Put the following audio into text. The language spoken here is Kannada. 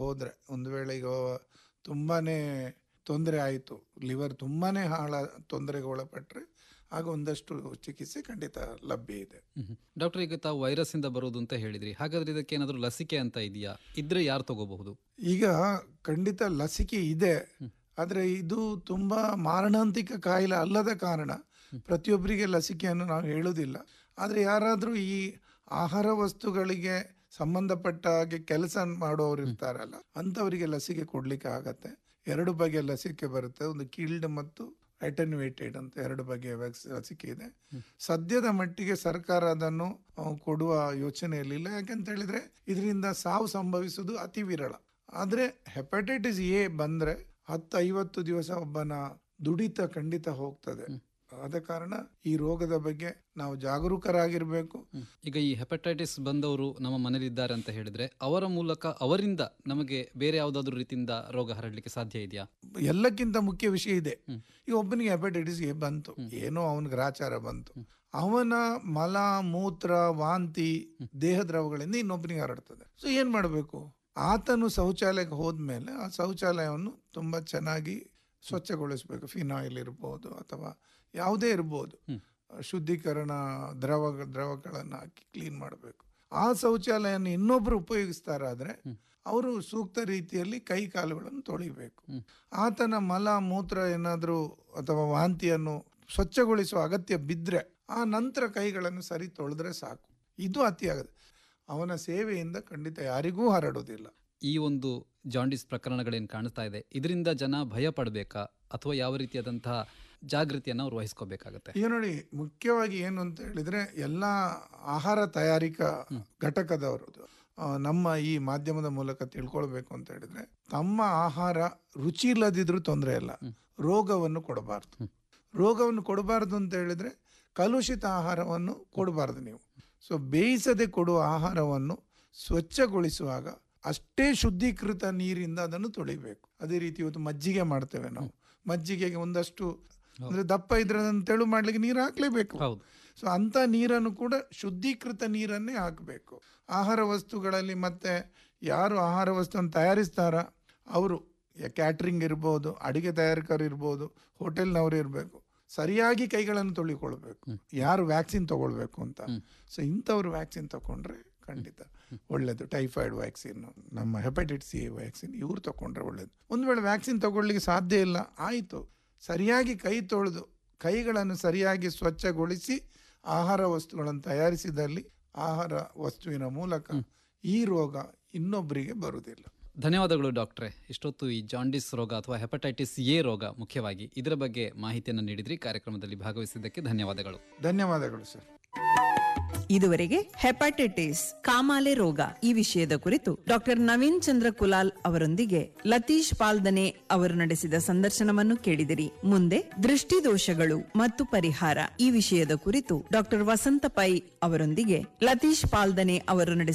ಹೋದ್ರೆ ಒಂದು ವೇಳೆ ಈಗ ತುಂಬಾನೇ ತೊಂದರೆ ಆಯಿತು ಲಿವರ್ ತುಂಬಾನೇ ಹಾಳ ತೊಂದರೆಗೆ ಒಳಪಟ್ಟರೆ ಆಗ ಒಂದಷ್ಟು ಚಿಕಿತ್ಸೆ ಖಂಡಿತ ಲಭ್ಯ ಇದೆ ಡಾಕ್ಟರ್ ಈಗ ತಾವು ವೈರಸ್ ಇಂದ ಬರೋದು ಅಂತ ಹೇಳಿದ್ರಿ ಹಾಗಾದ್ರೆ ಇದಕ್ಕೆ ಏನಾದರೂ ಲಸಿಕೆ ಅಂತ ಇದೆಯಾ ಇದ್ರೆ ಯಾರು ತಗೋಬಹುದು ಈಗ ಖಂಡಿತ ಲಸಿಕೆ ಇದೆ ಆದರೆ ಇದು ತುಂಬಾ ಮಾರಣಾಂತಿಕ ಕಾಯಿಲೆ ಅಲ್ಲದ ಕಾರಣ ಪ್ರತಿಯೊಬ್ಬರಿಗೆ ಲಸಿಕೆಯನ್ನು ನಾವು ಹೇಳುವುದಿಲ್ಲ ಆದರೆ ಯಾರಾದರೂ ಈ ಆಹಾರ ವಸ್ತುಗಳಿಗೆ ಸಂಬಂಧಪಟ್ಟ ಹಾಗೆ ಕೆಲಸ ಮಾಡೋರು ಇರ್ತಾರಲ್ಲ ಅಂಥವರಿಗೆ ಲಸಿಕೆ ಕೊಡ್ಲಿಕ್ಕೆ ಆಗತ್ತೆ ಎರಡು ಬಗೆಯ ಲಸಿಕೆ ಬರುತ್ತೆ ಒಂದು ಕಿಲ್ಡ್ ಮತ್ತು ಅಟೆನ್ಯೂಯೇಟೆಡ್ ಅಂತ ಎರಡು ಬಗೆಯ ವ್ಯಾಕ್ಸ್ ಲಸಿಕೆ ಇದೆ ಸದ್ಯದ ಮಟ್ಟಿಗೆ ಸರ್ಕಾರ ಅದನ್ನು ಆ, ಕೊಡುವ ಯೋಚನೆಯಲ್ಲಿಲ್ಲ ಯಾಕಂತ ಹೇಳಿದ್ರೆ ಇದರಿಂದ ಸಾವು ಸಂಭವಿಸುವುದು ಅತಿ ವಿರಳ ಆದ್ರೆ ಹೆಪಟೈಟಿಸ್ ಎ ಬಂದ್ರೆ ಹತ್ತು ಐವತ್ತು ದಿವಸ ಒಬ್ಬನ ದುಡಿತ ಖಂಡಿತ ಹೋಗ್ತದೆ ಆದ ಕಾರಣ ಈ ರೋಗದ ಬಗ್ಗೆ ನಾವು ಜಾಗರೂಕರಾಗಿರ್ಬೇಕು ಈಗ ಈ ಹೆಪಟೈಟಿಸ್ ಬಂದವರು ನಮ್ಮ ಮನೇಲಿದ್ದಾರೆ ಅಂತ ಹೇಳಿದ್ರೆ ಅವರ ಮೂಲಕ ಅವರಿಂದ ನಮಗೆ ಬೇರೆ ಯಾವುದಾದ್ರೂ ರೀತಿಯಿಂದ ರೋಗ ಹರಡಲಿಕ್ಕೆ ಸಾಧ್ಯ ಇದೆಯಾ ಎಲ್ಲಕ್ಕಿಂತ ಮುಖ್ಯ ವಿಷಯ ಇದೆ ಈಗ ಒಬ್ಬನಿಗೆ ಹೆಪಟೈಟಿಸ್ ಎ ಬಂತು ಏನೋ ಅವನ ಗ್ರಾಚಾರ ಬಂತು ಅವನ ಮಲ ಮೂತ್ರ ವಾಂತಿ ದೇಹ ದ್ರವಗಳಿಂದ ಇನ್ನೊಬ್ಬನಿಗೆ ಹರಡ್ತದೆ ಸೊ ಏನ್ ಮಾಡಬೇಕು ಆತನು ಶೌಚಾಲಯಕ್ಕೆ ಹೋದ್ಮೇಲೆ ಆ ಶೌಚಾಲಯವನ್ನು ತುಂಬಾ ಚೆನ್ನಾಗಿ ಸ್ವಚ್ಛಗೊಳಿಸಬೇಕು ಫಿನಾಯಿಲ್ ಇರ್ಬೋದು ಅಥವಾ ಯಾವುದೇ ಇರ್ಬೋದು ಶುದ್ಧೀಕರಣ ದ್ರವ ದ್ರವಗಳನ್ನು ಹಾಕಿ ಕ್ಲೀನ್ ಮಾಡಬೇಕು ಆ ಶೌಚಾಲಯನ ಇನ್ನೊಬ್ರು ಉಪಯೋಗಿಸ್ತಾರಾದ್ರೆ ಅವರು ಸೂಕ್ತ ರೀತಿಯಲ್ಲಿ ಕೈ ಕಾಲುಗಳನ್ನು ತೊಳಿಬೇಕು ಆತನ ಮಲ ಮೂತ್ರ ಏನಾದರೂ ಅಥವಾ ವಾಂತಿಯನ್ನು ಸ್ವಚ್ಛಗೊಳಿಸುವ ಅಗತ್ಯ ಬಿದ್ದರೆ ಆ ನಂತರ ಕೈಗಳನ್ನು ಸರಿ ತೊಳೆದ್ರೆ ಸಾಕು ಇದು ಅತಿ ಆಗದು ಅವನ ಸೇವೆಯಿಂದ ಖಂಡಿತ ಯಾರಿಗೂ ಹರಡೋದಿಲ್ಲ ಈ ಒಂದು ಜಾಂಡಿಸ್ ಪ್ರಕರಣಗಳೇನು ಕಾಣ್ತಾ ಇದೆ ಇದರಿಂದ ಜನ ಭಯ ಪಡಬೇಕಾ ಅಥವಾ ಯಾವ ರೀತಿಯಾದಂತಹ ಜಾಗೃತಿಯನ್ನು ಅವ್ರು ವಹಿಸ್ಕೋಬೇಕಾಗತ್ತೆ ಈಗ ನೋಡಿ ಮುಖ್ಯವಾಗಿ ಏನು ಅಂತ ಹೇಳಿದ್ರೆ ಎಲ್ಲ ಆಹಾರ ತಯಾರಿಕಾ ಘಟಕದವರು ಆ, ನಮ್ಮ ಈ ಮಾಧ್ಯಮದ ಮೂಲಕ ತಿಳ್ಕೊಳ್ಬೇಕು ಅಂತ ಹೇಳಿದ್ರೆ ತಮ್ಮ ಆಹಾರ ರುಚಿ ಇಲ್ಲದಿದ್ರೂ ತೊಂದರೆ ಇಲ್ಲ ರೋಗವನ್ನು ಕೊಡಬಾರ್ದು ರೋಗವನ್ನು ಕೊಡಬಾರ್ದು ಅಂತ ಹೇಳಿದ್ರೆ ಕಲುಷಿತ ಆಹಾರವನ್ನು ಕೊಡಬಾರ್ದು ನೀವು ಸೊ ಬೇಯಿಸದೆ ಕೊಡುವ ಆಹಾರವನ್ನು ಸ್ವಚ್ಛಗೊಳಿಸುವಾಗ ಅಷ್ಟೇ ಶುದ್ಧೀಕೃತ ನೀರಿಂದ ಅದನ್ನು ತೊಳಿಬೇಕು ಅದೇ ರೀತಿ ಇವತ್ತು ಮಜ್ಜಿಗೆ ಮಾಡ್ತೇವೆ ನಾವು ಮಜ್ಜಿಗೆಗೆ ಒಂದಷ್ಟು ಅಂದ್ರೆ ದಪ್ಪ ಇದ್ರೆ ಅದನ್ನು ತೆಳು ಮಾಡ್ಲಿಕ್ಕೆ ನೀರು ಹಾಕ್ಲೇಬೇಕು ಹೌದು ಸೊ ಅಂತ ನೀರನ್ನು ಕೂಡ ಶುದ್ಧೀಕೃತ ನೀರನ್ನೇ ಹಾಕಬೇಕು ಆಹಾರ ವಸ್ತುಗಳಲ್ಲಿ ಮತ್ತೆ ಯಾರು ಆಹಾರ ವಸ್ತುವನ್ನು ತಯಾರಿಸ್ತಾರ ಅವರು ಕ್ಯಾಟ್ರಿಂಗ್ ಇರ್ಬೋದು ಅಡಿಗೆ ತಯಾರಕರು ಇರ್ಬೋದು ಹೋಟೆಲ್ನವರು ಇರಬೇಕು ಸರಿಯಾಗಿ ಕೈಗಳನ್ನು ತೊಳಿಕೊಳ್ಬೇಕು ಯಾರು ವ್ಯಾಕ್ಸಿನ್ ತಗೊಳ್ಬೇಕು ಅಂತ ಸೊ ಇಂಥವ್ರು ವ್ಯಾಕ್ಸಿನ್ ತಗೊಂಡ್ರೆ ಖಂಡಿತ ಒಳ್ಳೇದು ಟೈಫಾಯ್ಡ್ ವ್ಯಾಕ್ಸಿನ್ ನಮ್ಮ ಹೆಪಟೈಟಿಸ್ ಎ ವ್ಯಾಕ್ಸಿನ್ ಇವ್ರು ತಗೊಂಡ್ರೆ ಒಳ್ಳೇದು ಒಂದು ವೇಳೆ ವ್ಯಾಕ್ಸಿನ್ ತಗೊಳ್ಳಿಕ್ಕೆ ಸಾಧ್ಯ ಇಲ್ಲ ಆಯಿತು ಸರಿಯಾಗಿ ಕೈ ತೊಳೆದು ಕೈಗಳನ್ನು ಸರಿಯಾಗಿ ಸ್ವಚ್ಛಗೊಳಿಸಿ ಆಹಾರ ವಸ್ತುಗಳನ್ನು ತಯಾರಿಸಿದಲ್ಲಿ ಆಹಾರ ವಸ್ತುವಿನ ಮೂಲಕ ಈ ರೋಗ ಇನ್ನೊಬ್ಬರಿಗೆ ಬರುವುದಿಲ್ಲ ಧನ್ಯವಾದಗಳು ಡಾಕ್ಟ್ರೆ ಇಷ್ಟೊತ್ತು ಈ ಜಾಂಡಿಸ್ ರೋಗ ಅಥವಾ ಹೆಪಟೈಟಿಸ್ ಎ ರೋಗ ಮುಖ್ಯವಾಗಿ ಇದರ ಬಗ್ಗೆ ಮಾಹಿತಿಯನ್ನು ನೀಡಿದ್ರಿ ಕಾರ್ಯಕ್ರಮದಲ್ಲಿ ಭಾಗವಹಿಸಿದ್ದಕ್ಕೆ ಧನ್ಯವಾದಗಳು ಧನ್ಯವಾದಗಳು ಸರ್ ಇದುವರೆಗೆ ಹೆಪಟೈಟಿಸ್ ಕಾಮಾಲೆ ರೋಗ ಈ ವಿಷಯದ ಕುರಿತು ಡಾಕ್ಟರ್ ನವೀನ್ ಚಂದ್ರ ಕುಲಾಲ್ ಅವರೊಂದಿಗೆ ಲತೀಶ್ ಪಾಲ್ದನೆ ಅವರು ನಡೆಸಿದ ಸಂದರ್ಶನವನ್ನು ಕೇಳಿದಿರಿ ಮುಂದೆ ದೃಷ್ಟಿದೋಷಗಳು ಮತ್ತು ಪರಿಹಾರ ಈ ವಿಷಯದ ಕುರಿತು ಡಾಕ್ಟರ್ ವಸಂತ ಪೈ ಅವರೊಂದಿಗೆ ಲತೀಶ್ ಪಾಲ್ದನೆ ಅವರು ನಡೆಸಿದ